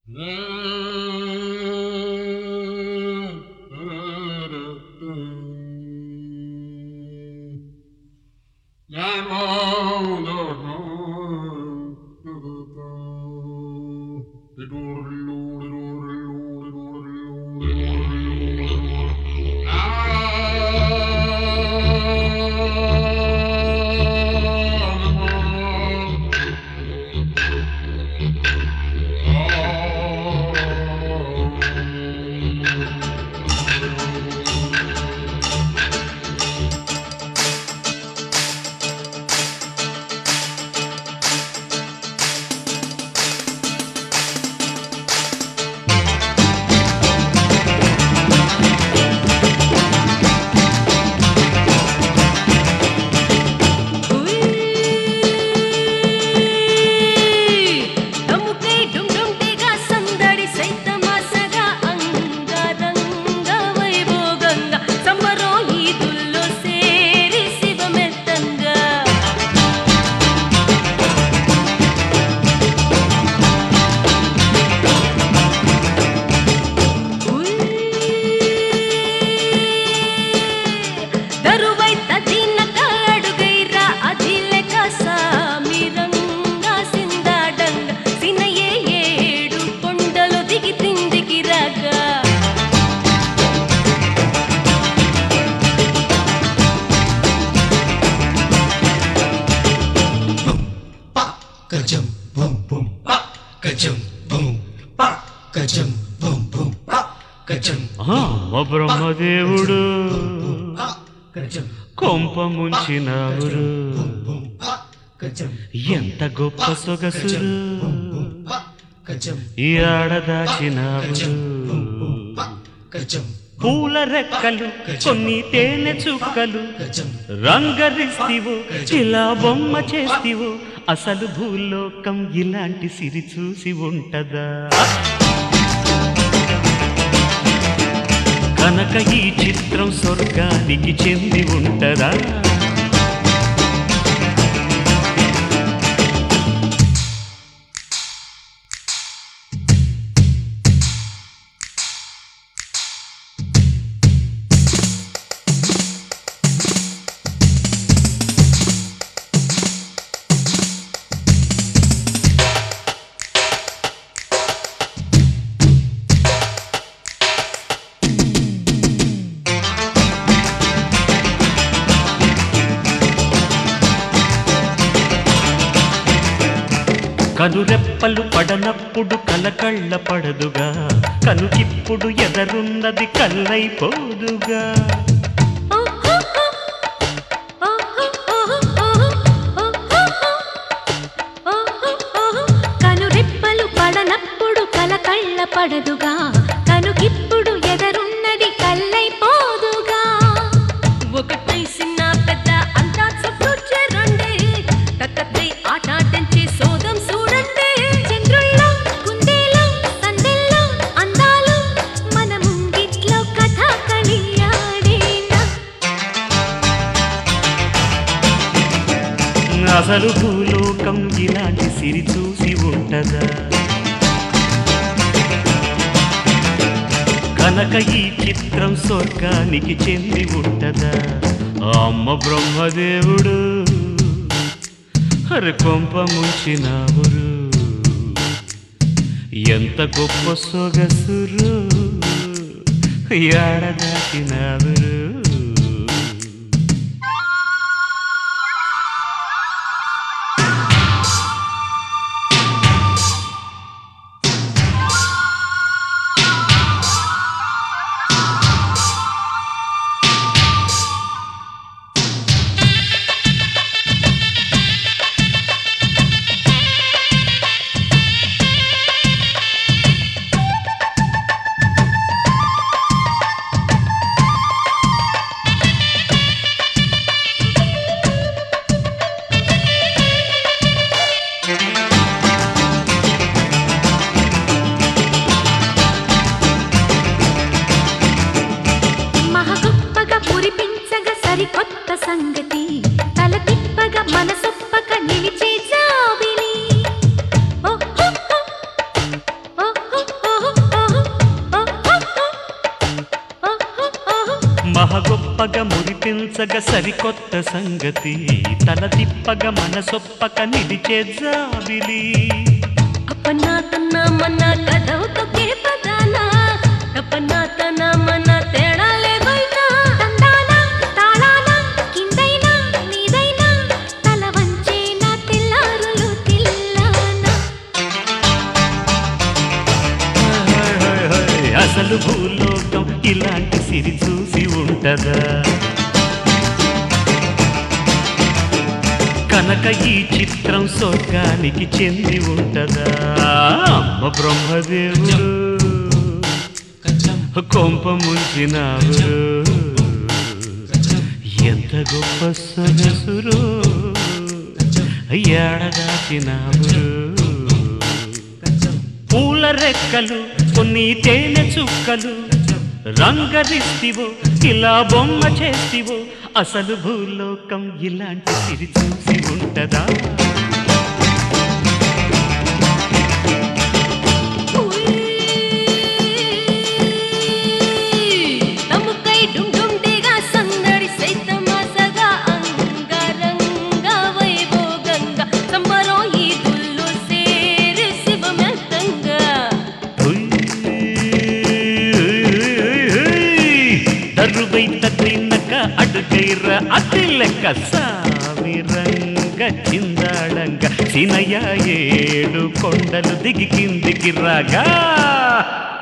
డముకై డుండుంటిగా సందడి సైతమాసగా అంగరంగ వైభోగంగా సంబరో ఈదుల్లో సేరి శివమెత్తంగా దరువై తదినక అడుగైరా అదిలెక సామిరంగా సిందాడంగ సినయే ఏడు కొండలు దిగి తిందికి రాగా Kajam boom boom pa kajam boom pa kajam boom boom pa kajam అమ్మ బ్రహ్మదేవుడు pa kajam కొంప ముంచినావురు boom pa kajam ఎంత గొప్ప సొగసురు pa kajam ఈ ఆడదాచినావురు pa kajam పూల రెక్కలు కొన్ని తేనె చుక్కలు kajam రంగరిస్తివు ఇలా బొమ్మ చేస్తివు అసలు భూలోకం ఇలాంటి సిరి చూసి ఉంటదా కనుక ఈ చిత్రం స్వర్గానికి చెంది ఉంటదా కనురెప్పలు పడనప్పుడు కలకళ్ళ పడదుగా కనుకిప్పుడు ఎదరున్నది కల్లైపోదుగా కనురెప్పలు పడనప్పుడు కలకళ్ళ పడదుగా కనుకిప్పుడు ఎదరున్నది కల్లైపోదుగా ఒకటై చిన్న పెద్ద అంతా చుట్టూ చేరండి తక్కతై ఆట ఆడించి సోదం చూడండి చంద్రుల్లో కుందేలో సందెల్లో అందాలు మన ముంగిట్లో కథ కలియాడేనా అసలు భూలోకం ఇలాంటి సిరి చూసి ఉంటదా కనుక ఈ చిత్రం స్వర్గానికి చెంది ఉంటదా ఆ అమ్మ బ్రహ్మదేవుడు అరే కొంప ముంచినావురు ఎంత గొప్ప సొగసురు ఏడదాటినావురు ఆ ముప్పగ మురిపించగ సరికొత్త సంగతి తల తిప్పగ మనసొప్పక నిలిచే జాబిలి అపనా తన మన కదవుతో కేపదానా తపనా తన మన తేడా లేదైనా తందానా తాళానా కిందైనా మీదైనా తల వంచేనా తెల్లారులు తిల్లానా హాయ్ హాయ్ హాయ్. అసలు భూలోకం ఇలాంటి సిరి చూసి ఉంటదా కనుక ఈ చిత్రం స్వర్గానికి చెంది ఉంటదా అమ్మ బ్రహ్మదేవుడు గజం కొంప ముంచినావు ఎంత గొప్ప సొగసురు ఏడదాచినావు పూల రెక్కలు కొన్ని తేనె చుక్కలు రంగరిస్తివో ఇలా బొమ్మ చేస్తివో అసలు భూలోకం ఇలాంటి సిరి చూసి ఉంటదా తముకై డుమ్ డుమ్ డిగా సందడి సైతమాసగా అంగరంగ వైభోగంగా సంబరం ఈ దుల్లు సేరి శివమెత్తంగా దరువై తగ్గినక అడుగైర అతి లెక్క సామిరంగ చిందాడంగ సినయ ఏడు కొండలు దిగి కిందికి రాగా